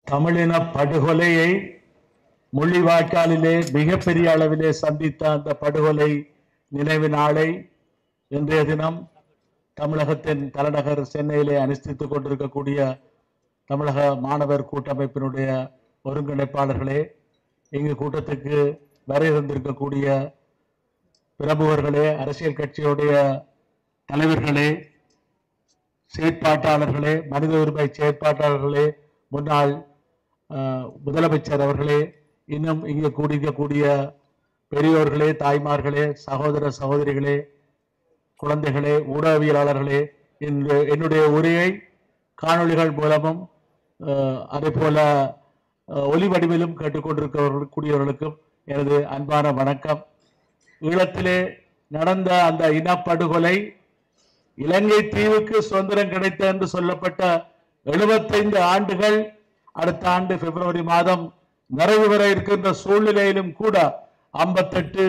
தமிழின படுகொலையை முள்ளிவாய்க்காலிலே மிகப்பெரிய அளவிலே சந்தித்த அந்த படுகொலை நினைவு நாளை இன்றைய தினம் தமிழகத்தின் தலைநகர் சென்னையிலே அனுஷ்டித்துக் கொண்டிருக்கக்கூடிய தமிழக மாணவர் கூட்டமைப்பினுடைய ஒருங்கிணைப்பாளர்களே இங்கு கூட்டத்துக்கு வர இருந்திருக்கக்கூடிய பிரமுகர்களே அரசியல் கட்சியுடைய தலைவர்களே செயற்பாட்டாளர்களே மனித உரிமை செயற்பாட்டாளர்களே முன்னாள் அஹ், முதலமைச்சர் அவர்களே இன்னும் இங்கே கூடியிருக்கக்கூடிய பெரியோர்களே தாய்மார்களே சகோதர சகோதரிகளே குழந்தைகளே ஊடகவியலாளர்களே இன்று என்னுடைய உரையை காணொளிகள் மூலமும் அஹ், அதே போல அஹ், ஒலி வடிவிலும் கேட்டுக்கொண்டிருக்கக்கூடியவர்களுக்கும் எனது அன்பான வணக்கம் ஈழத்திலே நடந்த அந்த இனப்படுகொலை இலங்கை தீவுக்கு சுதந்திரம் கிடைத்த என்று சொல்லப்பட்ட 75 ஆண்டுகள் அடுத்த ஆண்டு பிப்ரவரி மாதம் நிறைவு பெற இருக்கின்ற சூழ்நிலையிலும் கூட 58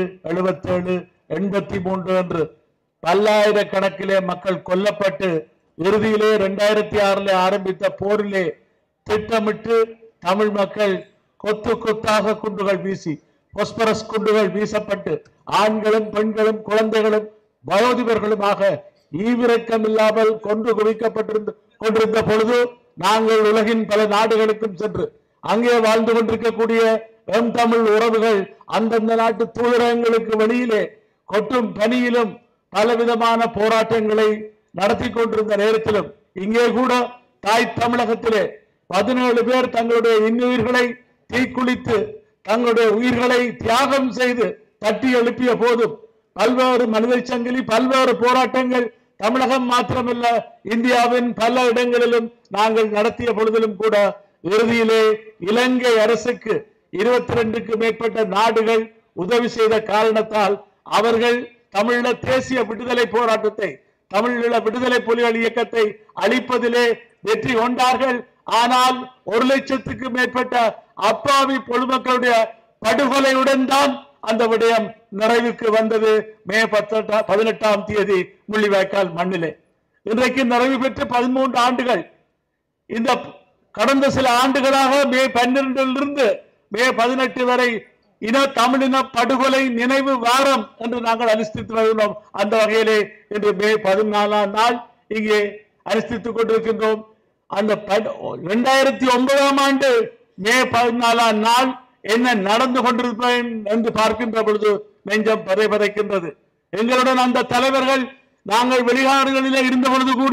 77 எண்பத்தி மூன்று என்று பல்லாயிரக்கணக்கிலே மக்கள் கொல்லப்பட்டு இறுதியிலே இரண்டாயிரத்தி ஆறிலே ஆரம்பித்த போரிலே திட்டமிட்டு தமிழ் மக்கள் கொத்து கொத்தாக குண்டுகள் வீசி பொஸ்பரஸ் குண்டுகள் வீசப்பட்டு ஆண்களும் பெண்களும் குழந்தைகளும் வயோதிபர்களுமாக ஈவிரக்கம் இல்லாமல் கொன்று குவிக்கப்பட்டிருந்த கொண்டிருந்த பொழுது நாங்கள் உலகின் பல நாடுகளுக்கும் சென்று அங்கே வாழ்ந்து கொண்டிருக்கக்கூடிய எம் தமிழ் உறவுகள் அந்தந்த நாட்டு தூதரகங்களுக்கு வெளியிலே கொட்டும் பனியிலும் பலவிதமான போராட்டங்களை நடத்தி கொண்டிருந்த நேரத்திலும் இங்கே கூட தாய் தமிழகத்திலே பதினேழு பேர் தங்களுடைய இன்னுயிர்களை தீக்குளித்து தங்களுடைய உயிர்களை தியாகம் செய்து தட்டி எழுப்பிய போதும் பல்வேறு மனித சங்கிலி பல்வேறு போராட்டங்கள் தமிழகம் மாத்திரமல்ல இந்தியாவின் பல இடங்களிலும் நாங்கள் நடத்திய பொழுதிலும் கூட இறுதியிலே இலங்கை அரசுக்கு இருபத்தி ரெண்டுக்கு மேற்பட்ட நாடுகள் உதவி செய்த காரணத்தால் அவர்கள் தமிழீழ தேசிய விடுதலை போராட்டத்தை தமிழீழ விடுதலை புலிகள் இயக்கத்தை அழிப்பதிலே வெற்றி கொண்டார்கள் ஆனால் ஒரு லட்சத்துக்கு மேற்பட்ட அப்பாவி பொதுமக்களுடைய படுகொலையுடன் தான் அந்த விடயம் நிறைவுக்கு வந்தது மே பத்தெட்டா- பதினெட்டாம் தேதி முள்ளிவாய்க்கால் மண்ணிலே இன்றைக்கு நிறைவு பெற்று பதிமூன்று ஆண்டுகள் இந்த கடந்த சில ஆண்டுகளாக மே பன்னிரண்டிலிருந்து மே பதினெட்டு வரை இன தமிழின படுகொலை நினைவு வாரம் என்று நாங்கள் அனுஷ்டித்து வருகிறோம் அந்த வகையிலே இன்று மே பதினாலாம் நாள் இங்கே அனுஷ்டித்துக் கொண்டிருக்கின்றோம் அந்த இரண்டாயிரத்தி ஒன்பதாம் ஆண்டு மே பதினாலாம் நாள் என்ன நடந்து கொண்டிருப்பேன் என்று பார்க்கின்ற பொழுது நெஞ்சம் பதை பதைக்கின்றது எங்களுடன் அந்த தலைவர்கள் நாங்கள் வெளிநாடுகளிலே இருந்த பொழுது கூட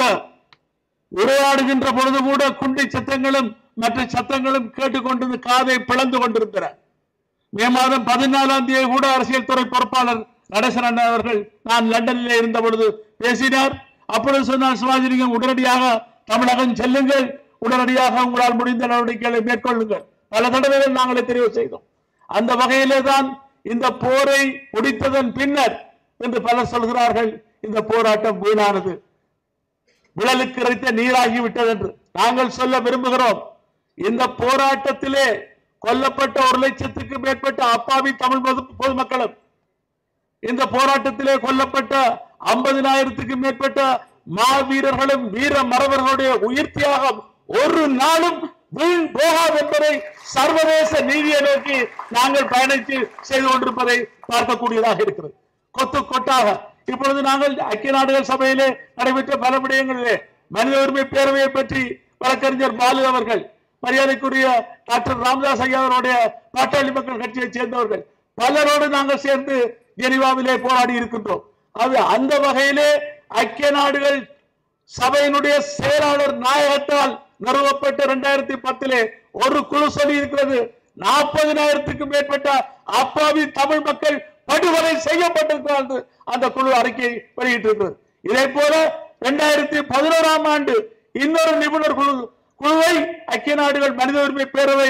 உரையாடுகின்ற பொழுது கூட குண்டை சத்தங்களும் மற்ற சத்தங்களும் கேட்டுக்கொண்டு காதை பிளந்து கொண்டிருந்தன மே மாதம் பதினாலாம் தேதி கூட அரசியல் துறை பொறுப்பாளர் நடேசன் அவர்கள் நான் லண்டனிலே இருந்த பொழுது பேசினார் அப்பொழுது சொன்னார் சிவாஜிலிங்கம் உடனடியாக தமிழகம் செல்லுங்கள் உடனடியாக உங்களால் முடிந்த நடவடிக்கைகளை மேற்கொள்ளுங்கள் பல தடவைகள் நாங்களே தெரிவு செய்தோம் அந்த வகையிலே தான் இந்த போரை முடித்ததன் பின்னர் என்று பலர் சொல்கிறார்கள் இந்த போராட்டம் வீணானது விழலுக்கு இறைத்த நீராகி விட்டது என்று நாங்கள் சொல்ல விரும்புகிறோம் இந்த போராட்டத்திலே கொல்லப்பட்ட ஒரு லட்சத்துக்கு மேற்பட்ட அப்பாவி தமிழ் பொது- பொதுமக்களும் இந்த போராட்டத்திலே கொல்லப்பட்ட ஐம்பதினாயிரத்துக்கு மேற்பட்ட மாவீரர்களும் வீர மறவர்களுடைய உயிர் தியாகம் ஒரு நாளும் வீண் போகாது என்பதை சர்வதேச நீதியை நோக்கி நாங்கள் பயணித்து செய்து கொண்டிருப்பதை பார்க்கக்கூடியதாக இருக்கிறது கொத்து கொட்டாக இப்பொழுது நாங்கள் ஐக்கிய நாடுகள் சபையிலே நடைபெற்ற பல விடயங்களிலே மனித உரிமை பேரவையை பற்றி வழக்கறிஞர் பாலு அவர்கள் மரியாதைக்குரிய டாக்டர் ராமதாஸ் ஐயா அவருடைய பாட்டாளி மக்கள் கட்சியைச் சேர்ந்தவர்கள் பலரோடு நாங்கள் சேர்ந்து ஜெனீவாவிலே போராடி இருக்கின்றோம் அது அந்த வகையிலே ஐக்கிய நாடுகள் சபையினுடைய செயலாளர் நாயகத்தால் நிறுவப்பட்ட இரண்டாயிரத்தி பத்திலே ஒரு குழு சொல்லி இருக்கிறது நாற்பதினாயிரத்துக்கு மேற்பட்ட அப்பாவி தமிழ் மக்கள் படுகொலை செய்யப்பட்டிருக்கிறார்கள் அந்த குழு அறிக்கை வெளியிட்டிருக்கிறது இதே போல இரண்டாயிரத்தி பதினோராம் ஆண்டு இன்னொரு நிபுணர் குழு குழுவை ஐக்கிய நாடுகள் மனித உரிமை பேரவை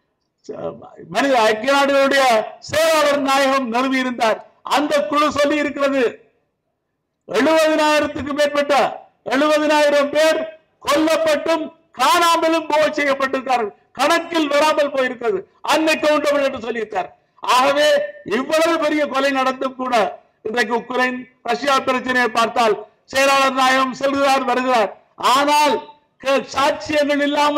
மனித ஐக்கிய நாடுகளுடைய செயலாளர் நாயகம் நிறுவி இருந்தார் அந்த குழு சொல்லி இருக்கிறது எழுபதினாயிரத்துக்கு மேற்பட்ட எழுபதினாயிரம் பேர் கொல்லப்பட்டும் காணாமலும் போக செய்யப்பட்டிருக்கிறார்கள் கணக்கில் வராமல் போயிருக்கிறது அன்னைக்கவுண்டபிள் என்று சொல்லியிருக்கார் ஆகவே இவ்வளவு பெரிய கொலை நடந்தும் கூட இன்றைக்கு உக்ரைன் ரஷ்யா பிரச்சனையை பார்த்தால் செயலாளர் நாயகம் செல்கிறார் வருகிறார் ஆனால் க- சாட்சியங்கள் இல்லாமல்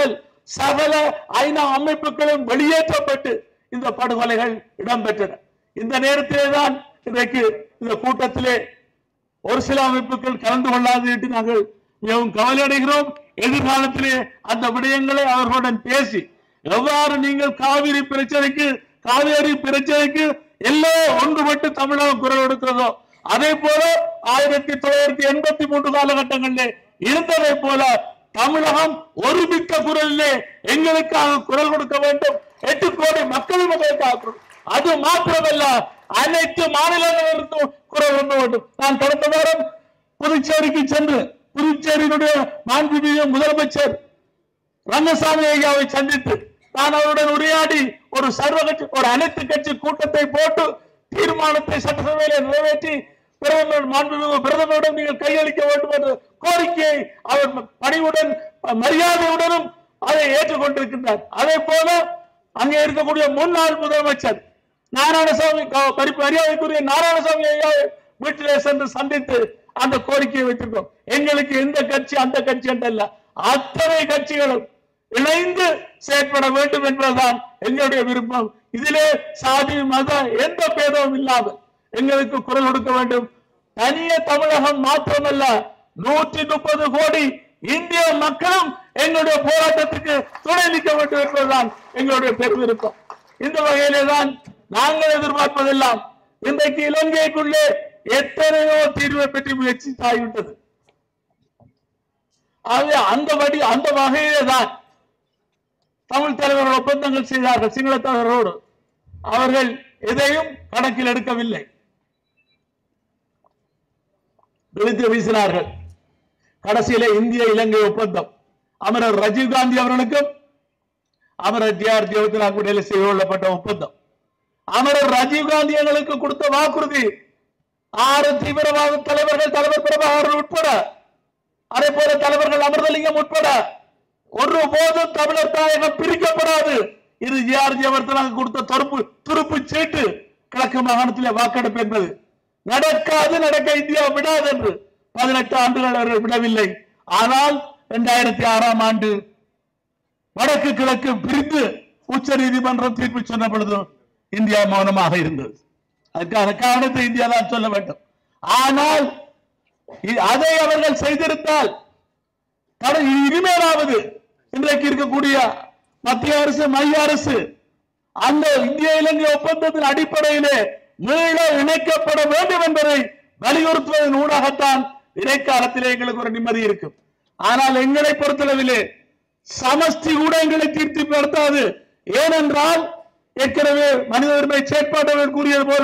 சகல ஐநா அமைப்புகளும் வெளியேற்றப்பட்டு இந்த படுகொலைகள் இடம்பெற்றன இந்த நேரத்திலே தான் இன்றைக்கு இந்த கூட்டத்திலே ஒரு சில அமைப்புகள் கலந்து கொள்ளாது என்று நாங்கள் மிகவும் கவலை அடைகிறோம் எதிர்காலத்திலே அந்த விடயங்களை அவர்களுடன் பேசி எவ்வாறு நீங்கள் காவிரி பிரச்சனைக்கு காவேரி பிரச்சனைக்கு எல்லாம் ஒன்றுபட்டு தமிழகம் குரல் கொடுக்கிறதோ அதே போல ஆயிரத்தி தொள்ளாயிரத்தி எண்பத்தி மூன்று காலகட்டங்களிலே இருந்ததை போல தமிழகம் ஒருமித்த குரலிலே எங்களுக்காக குரல் கொடுக்க வேண்டும் எட்டு கோடி மக்கள் மக்களுக்காக குரல். அது மாத்திரமல்ல அனைத்து மாநிலங்களிலிருந்தும் குரல் கொண்டு வேண்டும் நான் கடந்த வாரம் புதுச்சேரிக்கு சென்று புதுச்சேரியினுடைய மாண்புமிகு முதலமைச்சர் ரங்கசாமி ஐயாவை சந்தித்து நான் அவருடன் உரையாடி ஒரு சர்வ கட்சி ஒரு அனைத்து கட்சி கூட்டத்தை போட்டு தீர்மானத்தை சட்டசபையில நிறைவேற்றி பிரதமர் மாண்புமிகு பிரதமரிடம் நீங்கள் கையளிக்க வேண்டும் என்ற கோரிக்கையை அவர் பணிவுடன் மரியாதையுடனும் அதை ஏற்றுக்கொண்டிருக்கின்றார் அதே போல அங்கே இருக்கக்கூடிய முன்னாள் முதலமைச்சர் நாராயணசாமி க- பரி- மரியாதைக்குரிய நாராயணசாமி ஐயாவை வீட்டிலே சென்று சந்தித்து அந்த கோரிக்கையை வைத்திருக்கோம் எங்களுக்கு எந்த கட்சி அந்த கட்சி என்றல்ல அத்தனை கட்சிகளும் இணைந்து செயற்பட வேண்டும் என்பதுதான் எங்களுடைய விருப்பம் இதிலே சாதி மத எந்த பேதமும் இல்லாமல் எங்களுக்கு குரல் கொடுக்க வேண்டும் தனிய தமிழகம் மாத்திரமல்ல நூற்றி முப்பது கோடி இந்திய மக்களும் எங்களுடைய போராட்டத்துக்கு துணை நிற்க வேண்டும் என்பதுதான் எங்களுடைய பெரும் விருப்பம் இந்த வகையிலே தான் நாங்கள் எதிர்பார்ப்பதெல்லாம் இன்றைக்கு இலங்கைக்குள்ளே எத்தனையோ தீர்வை பற்றி முயற்சி ஆகிவிட்டது ஆகவே அந்த வடி அந்த வகையிலே தான் தமிழ் தலைவர்கள் ஒப்பந்தங்கள் செய்தார்கள் சிங்கள தலைவரோடு அவர்கள் எதையும் கணக்கில் எடுக்கவில்லை விழுத்து வீசினார்கள் கடைசியிலே இந்திய இலங்கை ஒப்பந்தம் அமரர் ராஜீவ்காந்தி அவர்களுக்கும் அமரர் டி ஆர் ஜெயவர்தனா இடையில செய்து கொள்ளப்பட்ட ஒப்பந்தம் அமரர் ராஜீவ்காந்தி எங்களுக்கு கொடுத்த வாக்குறுதி ஆறு தீவிரவாத தலைவர்கள் தலைவர் பிரபாகரன் உட்பட அதே போல தலைவர்கள் அமிர்தலிங்கம் உட்பட ஒரு போதும் தமிழர் தாயகம் பிரிக்கப்படாது இது ஜிஆர் ஜெயவர்தனாக கொடுத்த துருப்பு துருப்பு சீட்டு கிழக்கு மாகாணத்திலே வாக்கெடுப்பு என்பது நடக்காது நடக்க இந்தியா விடாது என்று பதினெட்டு ஆண்டுகள் அவர்கள் விடவில்லை ஆனால் இரண்டாயிரத்தி ஆறாம் ஆண்டு வடக்கு கிழக்கு பிரித்து உச்ச நீதிமன்றம் தீர்ப்பு சொன்ன பொழுது இந்தியா மௌனமாக இருந்தது அதுக்கான காரணத்தை இந்தியா தான் சொல்ல வேண்டும் ஆனால் இ- அதை அவர்கள் செய்திருந்தால் தட- இனிமேலாவது இன்றைக்கு இருக்கக்கூடிய மத்திய அரசு மைய அரசு அந்த இந்திய இலங்கை ஒப்பந்தத்தின் அடிப்படையிலே மீள இணைக்கப்பட வேண்டும் என்பதை வலியுறுத்துவதன் ஊடாகத்தான் இடைக்காலத்திலே எங்களுக்கு ஒரு நிம்மதி இருக்கும் ஆனால் எங்களை பொறுத்தளவிலே சமஷ்டி கூட எங்களை தீர்த்து நடத்தாது ஏனென்றால் ஏற்கனவே மனித உரிமை செயற்பாட்டாளர் கூறியது போல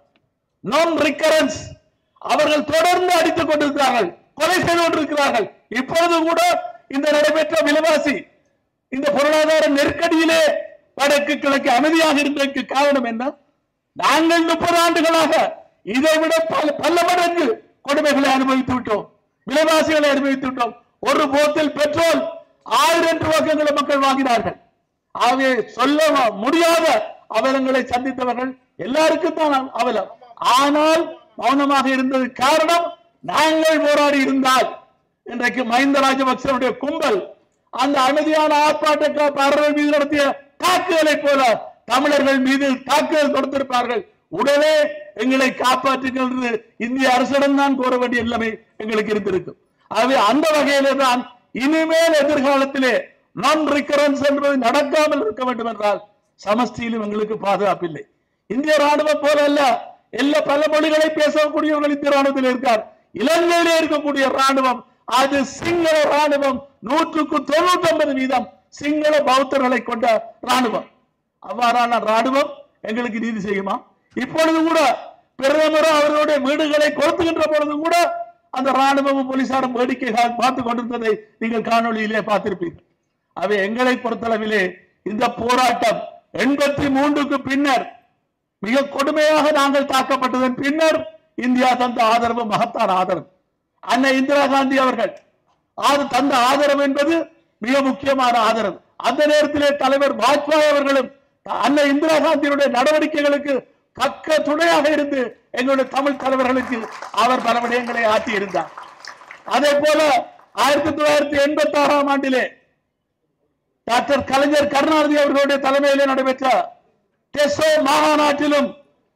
நான் ரிகரன்ஸ் அவர்கள் தொடர்ந்து அடித்துக் கொண்டிருக்கிறார்கள் கொலை செய்து கொண்டிருக்கிறார்கள் இப்பொழுது கூட இந்த நடைபெற்ற விலைவாசி இந்த பொருளாதார நெருக்கடியிலே வடக்கு கிழக்கு அமைதியாக இருந்ததற்கு காரணம் என்ன நாங்கள் முப்பது ஆண்டுகளாக இதை விட பல பல மடங்கு கொடுமைகளை அனுபவித்து விட்டோம் விலைவாசிகளை அனுபவித்து விட்டோம் ஒரு போத்தில் பெட்ரோல் ஆயிரம் ரூபாய்க்கு மக்கள் வாங்கினார்கள் ஆகவே சொல்ல முடியாத அவலங்களை சந்தித்தவர்கள் எல்லாருக்கும் தான் அவலம் ஆனால் மௌனமாக இருந்தது காரணம் நாங்கள் போராடி இருந்தால் இன்றைக்கு மஹிந்த ராஜபக்சனுடைய கும்பல் அந்த அமைதியான ஆர்ப்பாட்டக்காரர்கள் மீது நடத்திய தாக்குதலை போல தமிழர்கள் மீது தாக்குதல் தொடுத்திருப்பார்கள் உடனே எங்களை காப்பாற்றுங்கள் என்று இந்திய அரசிடம் தான் கோர வேண்டிய நிலைமை எங்களுக்கு இருந்திருக்கும் ஆகவே அந்த வகையிலே தான் இனிமேல் எதிர்காலத்திலே நான் ரிகரன்ஸ் என்பது நடக்காமல் இருக்க வேண்டும் என்றால் சமஷ்டியிலும் எங்களுக்கு பாதுகாப்பில்லை இந்திய ராணுவம் போல அல்ல எல்லா பல மொழிகளை பேசக்கூடியவர்கள் இந்திய ராணுவத்தில் இருக்கார் இலங்கையிலே இருக்கக்கூடிய ராணுவம் அது சிங்கள ராணுவம் நூற்றுக்கு தொண்ணூத்தி ஒன்பது வீதம் சிங்கள பௌத்தர்களை கொண்ட ராணுவம் அவ்வாறான ராணுவம் எங்களுக்கு நீதி செய்யுமா இப்பொழுது கூட பிரதமர் அவர்களுடைய வீடுகளை கொளுத்துகின்ற பொழுது கூட அந்த ராணுவமும் போலீசாரும் வேடிக்கை கா- பார்த்துக் கொண்டிருந்ததை நீங்கள் காணொளியிலே பார்த்திருப்பீர்கள் அவை எங்களை பொறுத்தளவிலே இந்த போராட்டம் எண்பத்தி மூன்றுக்கு பின்னர் மிக கொடுமையாக நாங்கள் தாக்கப்பட்டதன் பின்னர் இந்தியா தந்த ஆதரவு மகத்தான ஆதரவு அன்னை இந்திரா காந்தி அவர்கள் ஆது தந்த ஆதரவு என்பது மிக முக்கியமான ஆதரவு அந்த நேரத்திலே தலைவர் வாஜ்பாய் அவர்களும் அன்னை இந்திரா காந்தியினுடைய நடவடிக்கைகளுக்கு தக்க துணையாக இருந்து எங்களுடைய தமிழ் தலைவர்களுக்கு அவர் பல விடயங்களை ஆற்றி இருந்தார் அதே போல ஆயிரத்தி தொள்ளாயிரத்தி எண்பத்தி ஆறாம் ஆண்டிலே டாக்டர் கலைஞர் கருணாநிதி அவர்களுடைய தலைமையிலே நடைபெற்ற டெசோ மாநாட்டிலும்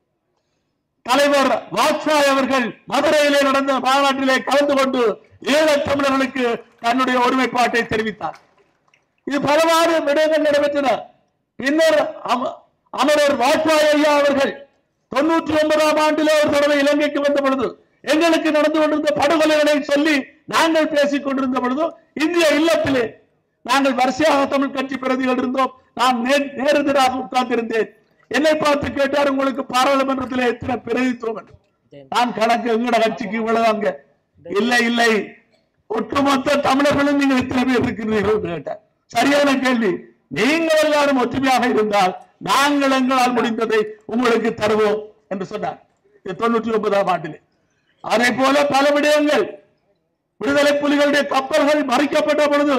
தலைவர் வாஜ்பாய் அவர்கள் மதுரையிலே நடந்த மாநாட்டிலே கலந்து கொண்டு ஈழத் தமிழர்களுக்கு தன்னுடைய ஒருமைப்பாட்டை தெரிவித்தார் இது பலவாறு விடயங்கள் நடைபெற்றன பின்னர் அம- அமரர் வாஜ்பாய் ஐயா அவர்கள் தொண்ணூற்றி ஒன்பதாம் ஆண்டிலே ஒரு தடவை இலங்கைக்கு வந்த பொழுது எங்களுக்கு நடந்து கொண்டிருந்த படுகொலைகளை சொல்லி நாங்கள் பேசிக் கொண்டிருந்த பொழுது இந்திய இல்லத்திலே நாங்கள் வரிசையாக தமிழ் கட்சி பிரதிகள் இருந்தோம் நான் நே- நேரெதிராக உட்கார்ந்திருந்தேன் என்னை பார்த்து கேட்டார் உங்களுக்கு பாராளுமன்றத்திலே எத்தனை பிரதித்துவம் என்று. நான் கணக்கு எங்கட கட்சிக்கு இவ்வளவு அங்க இல்லை இல்லை ஒட்டுமொத்த தமிழர்களும் நீங்கள் எத்தனை பேர் இருக்கிறீர்கள் என்று கேட்டார் சரியான கேள்வி நீங்கள் எல்லாரும் ஒற்றுமையாக இருந்தால் நாங்கள் எங்களால் முடிந்ததை உங்களுக்கு தருவோம் என்று சொன்னார் இது தொண்ணூற்றி ஒன்பதாம் ஆண்டிலே அதே போல பல விடயங்கள் விடுதலை புலிகளுடைய கப்பல்கள் மறிக்கப்பட்ட பொழுது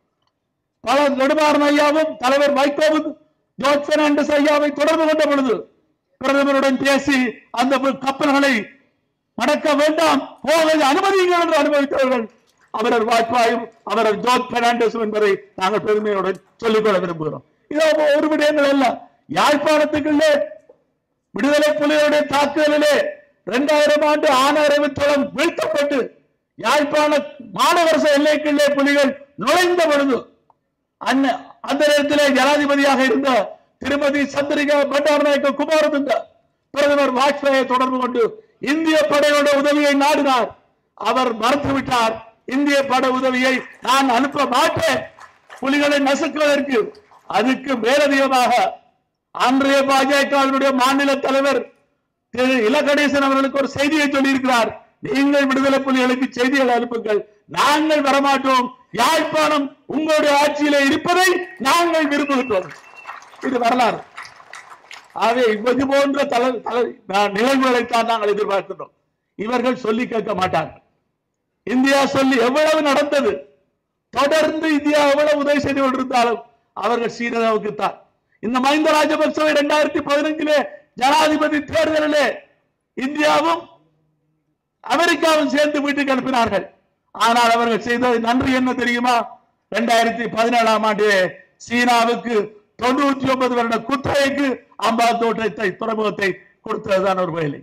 பல நெடுமாறன் ஐயாவும் தலைவர் வைகோவும் ஜோர்ஜ் பெர்னாண்டஸ் ஐயாவை தொடர்பு கொண்ட பொழுது பிரதமருடன் பேசி அந்த கப்பல்களை மடக்க வேண்டாம் போக அனுமதியுங்கள் என்று அனுமதித்தவர்கள் அமரர் வாஜ்பாயும் அமரர் ஜோர்ஜ் பெர்னாண்டஸும் என்பதை நாங்கள் பெருமையுடன் சொல்லிக்கொள்ள விரும்புகிறோம் இதோ ஒரு விடயங்கள் அல்ல யாழ்ப்பாணத்துக்குள்ளே விடுதலை புலிகளுடைய தாக்குதலிலே இரண்டாயிரம் ஆண்டு ஆன அறிவுத்தளம் வீழ்த்தப்பட்டு யாழ்ப்பாண மாநகரச எல்லைக்குள்ளே புலிகள் நுழைந்த பொழுது அன்ன- அந்த நேரத்திலே ஜனாதிபதியாக இருந்த திருமதி சந்திரிகா பண்டாரநாயக்க குமாரதுங்க பிரதமர் வாஜ்பாயை தொடர்பு கொண்டு இந்திய படையோட உதவியை நாடினார் அவர் மறுத்துவிட்டார் இந்திய படை உதவியை நான் அனுப்ப மாட்டேன் புலிகளை நசுக்குவதற்கு அதுக்கு மேலதிகமாக அன்றைய பாஜகவினுடைய மாநில தலைவர் திரு இலகணேசன் அவர்களுக்கு ஒரு செய்தியை சொல்லியிருக்கிறார் நீங்கள் விடுதலை புலிகளுக்கு செய்திகளை அனுப்புங்கள் நாங்கள் வரமாட்டோம் யாழ்ப்பாணம் உங்களுடைய ஆட்சியிலே இருப்பதை நாங்கள் விரும்புகின்றோம் இது வரலாறு ஆகவே இது போன்ற தல தல- நான் நிகழ்வுகளைத்தான் நாங்கள் எதிர்பார்க்கின்றோம் இவர்கள் சொல்லி கேட்க மாட்டார்கள் இந்தியா சொல்லி எவ்வளவு நடந்தது தொடர்ந்து இந்தியா எவ்வளவு உதவி செய்து கொண்டிருந்தாலும் அவர்கள் சீனாவுக்கு தான் இந்த மஹிந்த ராஜபக்சவை இரண்டாயிரத்தி பதினஞ்சிலே ஜனாதிபதி தேர்தலிலே இந்தியாவும் அமெரிக்காவும் சேர்ந்து வீட்டுக்கு அனுப்பினார்கள் ஆனால் அவர்கள் செய்தது நன்றி என்ன தெரியுமா இரண்டாயிரத்தி பதினேழாம் ஆண்டிலே சீனாவுக்கு தொண்ணூற்றி ஒன்பது வருட குத்தகைக்கு அம்பாத்தோட்டத்தை துறைமுகத்தை கொடுத்ததுதான் ஒரு வேலை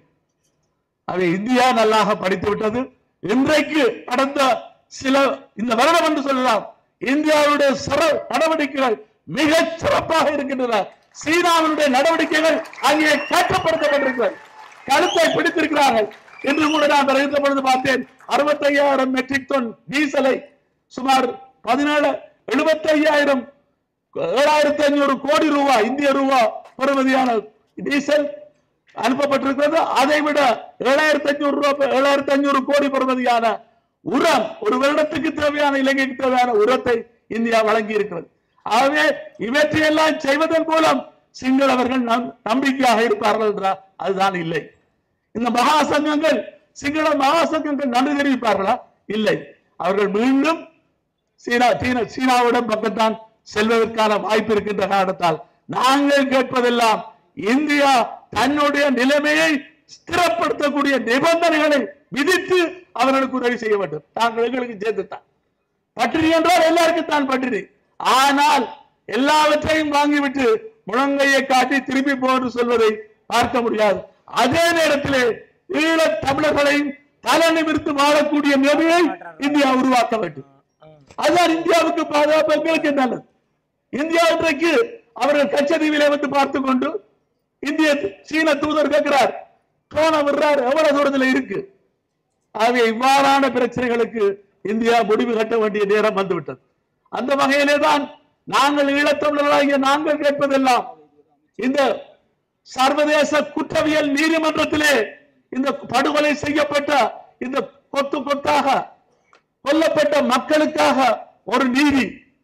அதை இந்தியா நல்லாக படித்து விட்டது இன்றைக்கு கடந்த சில இந்த வருடம் என்று சொல்லலாம் இந்தியாவுடைய சிற நடவடிக்கைகள் மிகச் சிறப்பாக இருக்கின்றன சீனாவினுடைய நடவடிக்கைகள் அங்கே காட்டப்படுத்தப்பட்டிருக்கிறது கழுத்தை பிடித்திருக்கிறார்கள் இன்று கூட நான் வருகின்ற பொழுது பார்த்தேன் அறுபத்தையாயிரம் மெட்ரிக் டன் டீசலை சுமார் பதினேழு எழுபத்தையாயிரம் ஏழாயிரத்தி ஐநூறு கோடி ரூபாய் இந்திய ரூபாய் பெறுமதியான டீசல் அனுப்பப்பட்டிருக்கிறது அதை விட ஏழாயிரத்தி ஐநூறு ரூபாய் ஏழாயிரத்தி ஐநூறு கோடி பெறுமதியான உரம் ஒரு வருடத்துக்கு தேவையான இலங்கைக்கு தேவையான உரத்தை இந்தியா வழங்கி இருக்கிறது ஆகவே இவற்றையெல்லாம் செய்வதன் மூலம் சிங்களவர்கள் நம்- நம்பிக்கையாக இருப்பார்கள் என்றால் அதுதான் இல்லை இந்த மகா சங்கங்கள் சிங்கள மகா சங்கங்கள் நன்றி தெரிவிப்பார்களா இல்லை அவர்கள் மீண்டும் சீனா சீன சீனாவிடம் பக்கத்தான் செல்வதற்கான வாய்ப்பு இருக்கின்ற காரணத்தால் நாங்கள் கேட்பதெல்லாம் இந்தியா தன்னுடைய நிலைமையை ஸ்திரப்படுத்தக்கூடிய நிபந்தனைகளை விதித்து அவர்களுக்கு உதவி செய்ய வேண்டும் நாங்கள் எங்களுக்கு சேர்த்துத்தான் பட்டினி என்றால் எல்லாருக்கும் தான் பட்டினி ஆனால் எல்லாவற்றையும் வாங்கிவிட்டு முழங்கையை காட்டி திருப்பி போன்று சொல்வதை பார்க்க முடியாது அதே நேரத்திலே ஈழத் தமிழர்களையும் தலை நிமிர்த்து வாழக்கூடிய நிலைமையை இந்தியா உருவாக்க வேண்டும் அதுதான் இந்தியாவுக்கு பாதுகாப்பு எங்களுக்கு நல்லது இந்தியா இன்றைக்கு அவர்கள் கச்சதீவிலே வந்து பார்த்து கொண்டு இந்திய சீன தூதர் கேட்கிறார் ட்ரோனை விடுறார் எவ்வளவு தூரத்துல இருக்கு ஆகவே இவ்வாறான பிரச்சனைகளுக்கு இந்தியா முடிவு கட்ட வேண்டிய நேரம் வந்துவிட்டது அந்த வகையிலே தான் நாங்கள் ஈழத்தமிழர்களாகிய நாங்கள் கேட்பதெல்லாம் இந்த சர்வதேச குற்றவியல் நீதிமன்றத்திலே இந்த படுகொலை செய்யப்பட்ட இந்த கொத்து கொத்தாக கொல்லப்பட்ட மக்களுக்காக ஒரு நீதி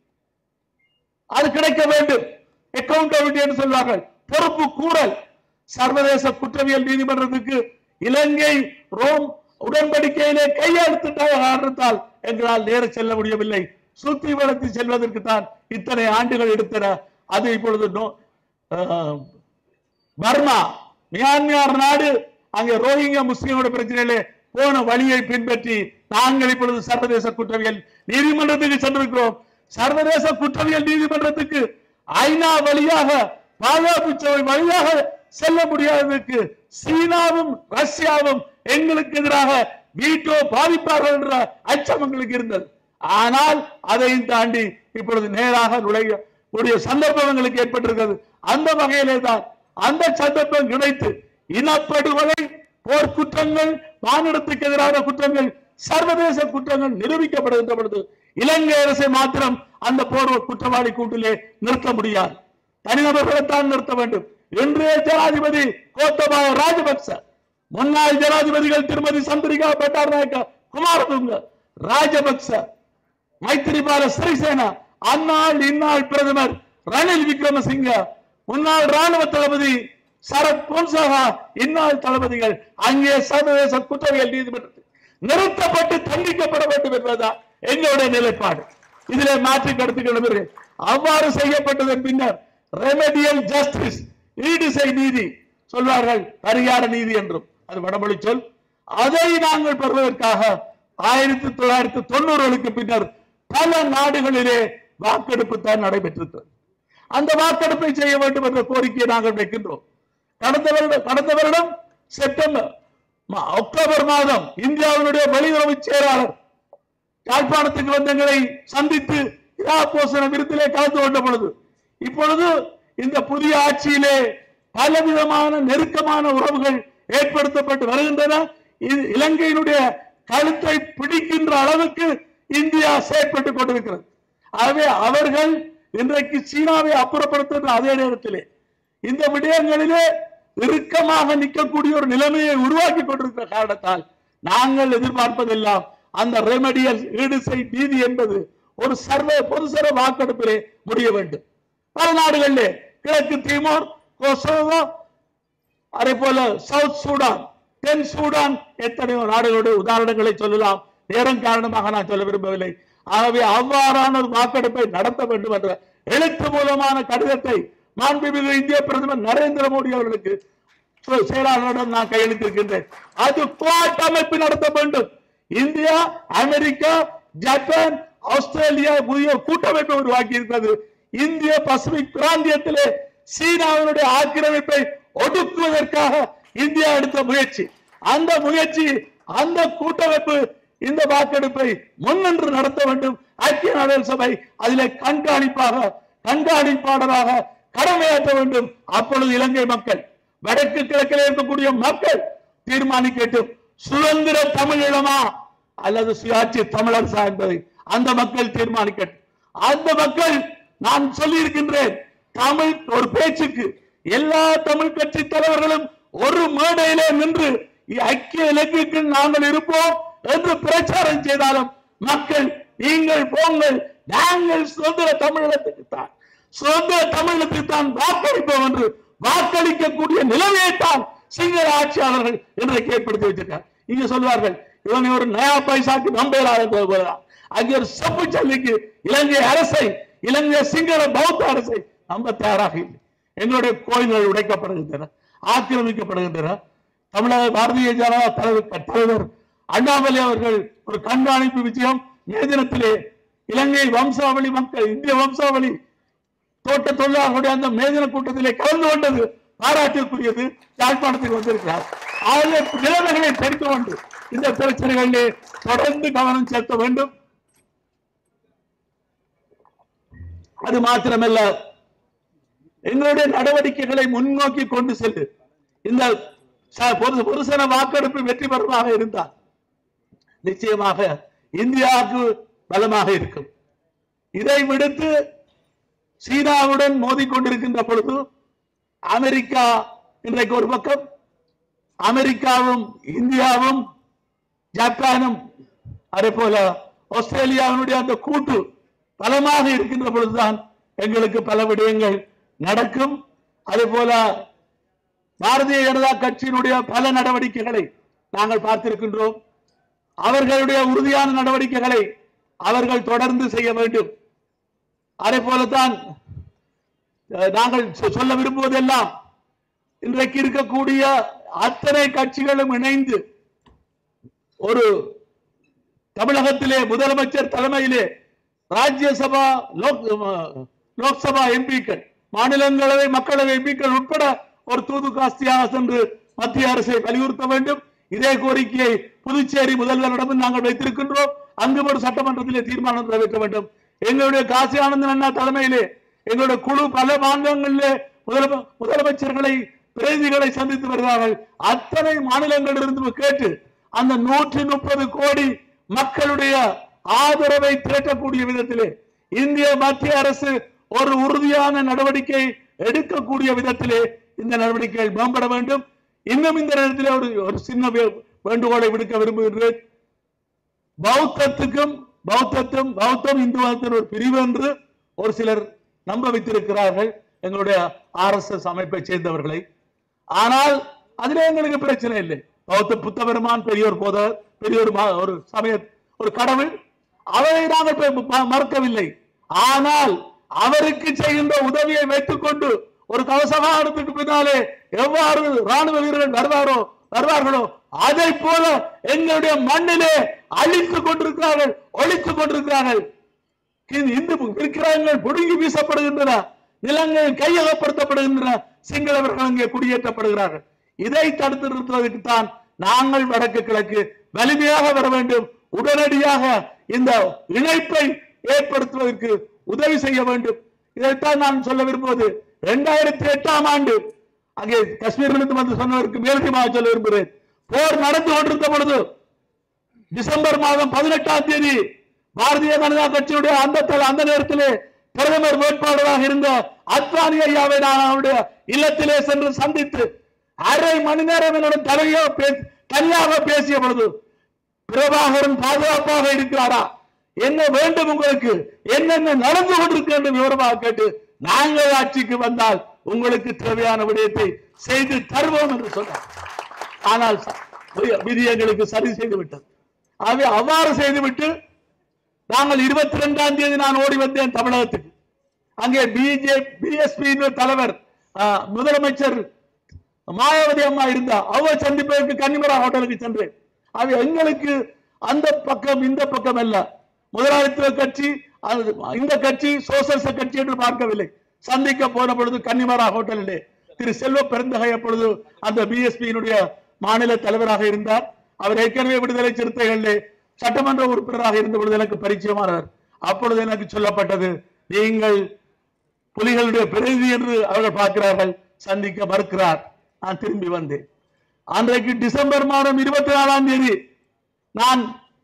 அது கிடைக்க வேண்டும் அக்கௌண்டபிலிட்டி என்று சொல்வார்கள் பொறுப்பு கூறல் சர்வதேச குற்றவியல் நீதிமன்றத்துக்கு இலங்கை ரோம் உடன்படிக்கையிலே கையெழுத்திட்ட காரணத்தால் எங்களால் நேர செல்ல முடியவில்லை சுத்தி வளர்த்து செல்வதற்கு தான் இத்தனை ஆண்டுகள் எடுத்தன அது இப்பொழுது நோ- ஆஹ், பர்மா மியான்மர் நாடு அங்கே ரோஹிங்கா முஸ்லிமோட பிரச்சனையிலே போன வழியை பின்பற்றி நாங்கள் இப்பொழுது சர்வதேச குற்றவியல் நீதிமன்றத்துக்கு சென்றிருக்கிறோம் சர்வதேச குற்றவியல் நீதிமன்றத்துக்கு ஐநா வழியாக பாதுகாப்பு சபை வழியாக செல்ல முடியாததற்கு சீனாவும் ரஷ்யாவும் எங்களுக்கு எதிராக வீட்டோ பாதிப்பார்கள் என்ற அச்சம் எங்களுக்கு இருந்தது ஆனால் அதையும் தாண்டி இப்பொழுது நேராக நுழைய கூடிய சந்தர்ப்பம் எங்களுக்கு ஏற்பட்டிருக்கிறது அந்த வகையிலே தான் அந்த சந்தர்ப்பம் கிடைத்து இனப்படுகொலை போர்க்குற்றங்கள் மாநிலத்துக்கு எதிரான குற்றங்கள் சர்வதேச குற்றங்கள் நிரூபிக்கப்படுகின்ற பொழுது இலங்கை அரசை மாத்திரம் அந்த போர் குற்றவாளி கூட்டிலே நிறுத்த முடியாது தனிநபர்களைத்தான் நிறுத்த வேண்டும் இன்றைய ஜனாதிபதி கோத்தபாய ராஜபக்ச முன்னாள் ஜனாதிபதிகள் திருமதி சந்திரிகா பட்டாரநாயக்க குமாரதுங்க ராஜபக்ச மைத்திரிபால சிறிசேனா அந்நாள் இந்நாள் பிரதமர் ரணில் விக்ரமசிங்க முன்னாள் ராணுவ தளபதி சரத் பொன்சகா இந்நாள் தளபதிகள் அங்கே சர்வதேச குற்றவியல் நீதிமன்றத்தில் நிறுத்தப்பட்டு தண்டிக்கப்பட வேண்டும் என்பதுதான் எங்களுடைய நிலைப்பாடு இதிலே மாற்று கருத்துக்கள் அவ்வாறு செய்யப்பட்டதன் பின்னர் ரெமெடியல் ஜஸ்டிஸ் ஈடுசை நீதி சொல்வார்கள் பரிகார நீதி என்றும் அது வடமொழி சொல் அதை நாங்கள் பெறுவதற்காக ஆயிரத்தி தொள்ளாயிரத்தி தொண்ணூறுகளுக்கு பின்னர் பல நாடுகளிலே வாக்கெடுப்பு தான் நடைபெற்றிருக்கிறது அந்த வாக்கெடுப்பை செய்ய வேண்டும் என்ற கோரிக்கையை நாங்கள் வைக்கின்றோம் கடந்த வருடம் கடந்த வருடம் செப்டம்பர் ம- அக்டோபர் மாதம் இந்தியாவினுடைய வெளியுறவு செயலாளர் யாழ்ப்பாணத்துக்கு வந்தங்களை சந்தித்து இரா போசன விருந்திலே கலந்து கொண்ட பொழுது இப்பொழுது இந்த புதிய ஆட்சியிலே பலவிதமான நெருக்கமான உறவுகள் ஏற்படுத்தப்பட்டு வருகின்றன இது இலங்கையினுடைய கழுத்தை பிடிக்கின்ற அளவுக்கு இந்தியா செயற்பட்டுக் கொண்டிருக்கிறது ஆகவே அவர்கள் இன்றைக்கு சீனாவை அப்புறப்படுத்துகின்ற அதே நேரத்திலே இந்த விடயங்களிலே இறுக்கமாக நிற்கக்கூடிய ஒரு நிலைமையை உருவாக்கி கொண்டிருக்கிற காரணத்தால் நாங்கள் எதிர்பார்ப்பதெல்லாம் அந்த ரெமடியல் ஈடுசை நீதி என்பது ஒரு சர்வ பொதுசர வாக்கெடுப்பிலே முடிய வேண்டும் பல நாடுகளிலே கிழக்கு தீமோர் கொசோவோ அதே போல சவுத் சூடான் தென் சூடான் எத்தனையோ நாடுகளுடைய உதாரணங்களை சொல்லலாம் நேரம் காரணமாக நான் சொல்ல விரும்பவில்லை ஆகவே அவ்வாறான ஒரு வாக்கெடுப்பை நடத்த வேண்டும் என்ற எழுத்து மூலமான கடிதத்தை மாண்புமிகு இந்திய பிரதமர் நரேந்திர மோடி அவர்களுக்கு சொ- செயலாளரிடம் நான் கையெழுத்திருக்கின்றேன் அது குவாட் அமைப்பு நடத்த வேண்டும் இந்தியா அமெரிக்கா ஜப்பான் ஆஸ்திரேலியா புதிய கூட்டமைப்பை உருவாக்கி இருக்கிறது இந்திய பசிபிக் பிராந்தியத்திலே சீனாவினுடைய ஆக்கிரமிப்பை ஒடுக்குவதற்காக இந்தியா எடுத்த முயற்சி அந்த முயற்சி அந்த கூட்டமைப்பு இந்த வாக்கெடுப்பை முன்னின்று நடத்த வேண்டும் ஐக்கிய நாடுகள் சபை அதிலே கண்காணிப்பாக கண்காணிப்பாளராக கடமையாற்ற வேண்டும் அப்பொழுது இலங்கை மக்கள் வடக்கு கிழக்கில் இருக்கக்கூடிய மக்கள் தீர்மானிக்கட்டும் சுதந்திர தமிழீழமா அல்லது சுயாட்சி தமிழரசா என்பதை அந்த மக்கள் தீர்மானிக்கட்டும் அந்த மக்கள் நான் சொல்லி இருக்கின்றேன் தமிழ் ஒரு பேச்சுக்கு எல்லா தமிழ் கட்சி தலைவர்களும் ஒரு மேடையிலே நின்று ஐக்கிய இலக்கிற்கு நாங்கள் இருப்போம் என்று பிரச்சாரம் செய்தாலும் மக்கள் நீங்கள் போங்கள் நாங்கள் சுதந்திர தமிழகத்துக்கு தான் சுதந்திர தமிழகத்துக்கு தான் வாக்களிப்போம் என்று வாக்களிக்கக்கூடிய நிலைமையைத்தான் சிங்கள ஆட்சியாளர்கள் இன்றைக்கு ஏற்படுத்தி வச்சிருக்கார் இங்க சொல்வார்கள் இவனை ஒரு நயா பைசாக்கு நம்பேறாத போகிறார் அங்கே ஒரு செப்பு சல்லிக்கு இலங்கை அரசை இலங்கை சிங்கள பௌத்த அரசை நம்ப தயாராக இல்லை எங்களுடைய கோயில்கள் உடைக்கப்படுகின்றன ஆக்கிரமிக்கப்படுகின்றன தமிழக பாரதிய ஜனதா தலைவர் தலைவர் அண்ணாமலை அவர்கள் ஒரு கண்காணிப்பு விஷயம் மே தினத்திலே இலங்கை வம்சாவளி மக்கள் இந்திய வம்சாவளி தோட்ட தொழிலாளர்களுடைய அந்த மேதின கூட்டத்திலே கலந்து கொண்டது பாராட்டிற்குரியது யாழ்ப்பாணத்துக்கு வந்திருக்கிறார் ஆகவே நிலைமைகளை தெரிந்து கொண்டு இந்த பிரச்சனைகளிலே தொடர்ந்து கவனம் செலுத்த வேண்டும் அது மாத்திரமல்ல எங்களுடைய நடவடிக்கைகளை முன்னோக்கி கொண்டு செல்லு இந்த ச- பொது பொதுசன வாக்கெடுப்பு வெற்றி பெறுமாக இருந்தால் நிச்சயமாக இந்தியாவுக்கு பலமாக இருக்கும் இதை விடுத்து சீனாவுடன் மோதிக்கொண்டிருக்கின்ற பொழுது அமெரிக்கா இன்றைக்கு ஒரு பக்கம் அமெரிக்காவும் இந்தியாவும் ஜப்பானும் அதே போல ஆஸ்திரேலியாவினுடைய அந்த கூட்டு பலமாக இருக்கின்ற பொழுதுதான் எங்களுக்கு பல விடயங்கள் நடக்கும் அதே போல பாரதிய ஜனதா கட்சியினுடைய பல நடவடிக்கைகளை நாங்கள் பார்த்திருக்கின்றோம் அவர்களுடைய உறுதியான நடவடிக்கைகளை அவர்கள் தொடர்ந்து செய்ய வேண்டும் அதே போலத்தான் அஹ், நாங்கள் சொ- சொல்ல விரும்புவதெல்லாம் இன்றைக்கு இருக்கக்கூடிய அத்தனை கட்சிகளும் இணைந்து ஒரு தமிழகத்திலே முதலமைச்சர் தலைமையிலே ராஜ்யசபா லோக் லோக்சபா எம்பிக்கள் மாநிலங்களவை மக்களவை எம்பிக்கள் உட்பட ஒரு தூது காஸ்தியாக சென்று மத்திய அரசை வலியுறுத்த வேண்டும் இதே கோரிக்கையை புதுச்சேரி முதல்வரிடமும் நாங்கள் வைத்திருக்கின்றோம் அங்கு ஒரு சட்டமன்றத்திலே தீர்மானம் நிறைவேற்ற வேண்டும் எங்களுடைய காசி ஆனந்தன் அண்ணா தலைமையிலே எங்களுடைய குழு பல மாநிலங்களிலே முதலம- முதலமைச்சர்களை பிரதிநிதிகளை சந்தித்து வருகிறார்கள் அத்தனை மாநிலங்களிலிருந்து கேட்டு அந்த நூற்றி முப்பது கோடி மக்களுடைய ஆதரவை திரட்டக்கூடிய விதத்திலே இந்திய மத்திய அரசு ஒரு உறுதியான நடவடிக்கை எடுக்கக்கூடிய விதத்திலே இந்த நடவடிக்கைகள் மேம்பட வேண்டும் இன்னும் இந்த நேரத்தில் ஒரு ஒரு சின்ன வே- வேண்டுகோளை விடுக்க விரும்புகின்றேன் பௌத்தத்துக்கும் பௌத்தத்தும் பௌத்தம் இந்து மதத்தின் ஒரு பிரிவு என்று ஒரு சிலர் நம்ப வைத்திருக்கிறார்கள் எங்களுடைய ஆர்எஸ்எஸ் அமைப்பை சேர்ந்தவர்களை ஆனால் அதிலே எங்களுக்கு பிரச்சனை இல்லை பௌத்த புத்த பெருமான் பெரியோர் போத பெரியோர் மா- ஒரு சமய ஒரு கடவுள் அவரை நாங்கள் பெ- ம- மறுக்கவில்லை ஆனால் அவருக்கு செய்கின்ற உதவியை வைத்துக் கொண்டு ஒரு கவசமானத்துக்கு பின்னாலே எவ்வாறு ராணுவ வீரர்கள் வருவாரோ வருவார்களோ அதை போல எங்களுடைய மண்ணிலே அழித்துக் கொண்டிருக்கிறார்கள் ஒழித்துக் கொண்டிருக்கிறார்கள் இது இந்து விக்கிரகங்கள் புடுங்கி வீசப்படுகின்றன நிலங்கள் கையகப்படுத்தப்படுகின்றன சிங்களவர்கள் அங்கே குடியேற்றப்படுகிறார்கள் இதை தடுத்து நிறுத்துவதற்கு தான் நாங்கள் வடக்கு கிழக்கு வலிமையாக வர வேண்டும் உடனடியாக இந்த இணைப்பை ஏற்படுத்துவதற்கு உதவி செய்ய வேண்டும் இதைத்தான் நான் சொல்ல விரும்புவது இரண்டாயிரத்தி எட்டாம் ஆண்டு அங்கே காஷ்மீரிலிருந்து வந்து சொன்னதற்கு மேலதிகமாக சொல்ல விரும்புகிறேன் போர் நடந்து கொண்டிருந்த பொழுது டிசம்பர் மாதம் பதினெட்டாம் தேதி பாரதிய ஜனதா கட்சியுடைய அந்த தல- அந்த நேரத்திலே பிரதமர் வேட்பாளராக இருந்த அத்வானி ஐயாவை நான் அவருடைய இல்லத்திலே சென்று சந்தித்து அரை மணி நேரம் என்னுடன் தலையோ பே- தனியாக பேசிய பொழுது பிரபாகரன் பாதுகாப்பாக இருக்கிறாரா என்ன வேண்டும் உங்களுக்கு என்னென்ன நடந்து கொண்டிருக்கு என்று விவரமாக கேட்டு நாங்கள் ஆட்சிக்கு வந்தால் உங்களுக்கு தேவையான விடயத்தை செய்து தருவோம் என்று சொன்னார் ஆனால் ச- வி- விதி எங்களுக்கு சரி செய்து விட்டது ஆகவே அவ்வாறு செய்துவிட்டு நாங்கள் இருபத்தி ரெண்டாம் தேதி நான் ஓடி வந்தேன் தமிழகத்துக்கு அங்கே பிஜே பிஎஸ்பி தலைவர் ஆ, முதலமைச்சர் மாயாவதி அம்மா இருந்தா அவர் சந்திப்பதற்கு கன்னிமரா ஹோட்டலுக்கு சென்றேன் அது எங்களுக்கு அந்த பக்கம் இந்த பக்கம் அல்ல முதலாளித்துவ கட்சி அது இந்த கட்சி சோசலிச கட்சி என்று பார்க்கவில்லை சந்திக்க போன பொழுது கன்னிமரா ஹோட்டலிலே திரு செல்வ பெருந்தகை அப்பொழுது அந்த பிஎஸ்பியினுடைய மாநில தலைவராக இருந்தார் அவர் ஏற்கனவே விடுதலை சிறுத்தைகளிலே சட்டமன்ற உறுப்பினராக இருந்த பொழுது எனக்கு பரிச்சயமானவர் அப்பொழுது எனக்கு சொல்லப்பட்டது நீங்கள் புலிகளுடைய பிரதிநிதி என்று அவர்கள் பார்க்கிறார்கள் சந்திக்க மறுக்கிறார் நான் திரும்பி வந்தேன் அன்றைக்கு டிசம்பர் மாதம் இருபத்தி நாலாம் தேதி நான்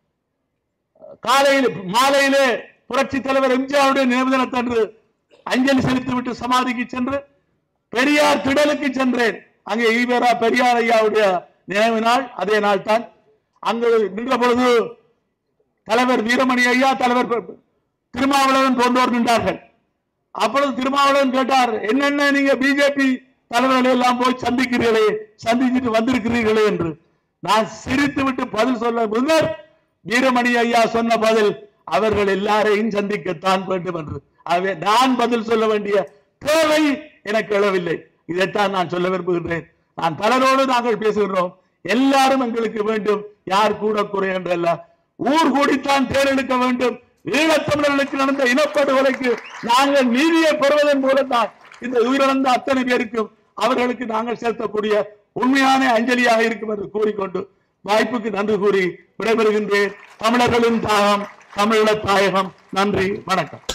காலையில் மாலையிலே புரட்சி தலைவர் எம்ஜிஆருடைய நினைவு தினத்தன்று அஞ்சலி செலுத்திவிட்டு சமாதிக்கு சென்று பெரியார் திடலுக்கு சென்றேன் அங்கே ஈவேரா பெரியார் ஐயாவுடைய நினைவு நாள் அதே நாள் தான் அங்கு நின்ற பொழுது தலைவர் வீரமணி ஐயா தலைவர் ப- திருமாவளவன் போன்றோர் நின்றார்கள் அப்பொழுது திருமாவளவன் கேட்டார் என்னென்ன நீங்க பிஜேபி தலைவர்களை எல்லாம் போய் சந்திக்கிறீர்களே சந்திச்சுட்டு வந்திருக்கிறீர்களே என்று நான் சிரித்து விட்டு பதில் சொல்ல முன்னர் வீரமணி ஐயா சொன்ன பதில் அவர்கள் எல்லாரையும் சந்திக்கத்தான் வேண்டும் என்று ஆகவே நான் பதில் சொல்ல வேண்டிய தேவை எனக்கு எழவில்லை இதைத்தான் நான் சொல்ல விரும்புகின்றேன் நான் பலரோடு நாங்கள் பேசுகின்றோம் எல்லாரும் எங்களுக்கு வேண்டும் யார் கூட குறை என்றல்ல ஊர் கூடித்தான் தேர்ந்தெடுக்க வேண்டும் ஈழத்தமிழர்களுக்கு நடந்த இனப்படுகொலைக்கு நாங்கள் நீதியை பெறுவதன் மூலம்தான் இந்த உயிரிழந்த அத்தனை பேருக்கும் அவர்களுக்கு நாங்கள் செலுத்தக்கூடிய உண்மையான அஞ்சலியாக இருக்கும் என்று கூறிக்கொண்டு வாய்ப்புக்கு நன்றி கூறி விடைபெறுகின்றேன் தமிழர்களின் தாகம் தமிழீழ தாயகம் நன்றி வணக்கம்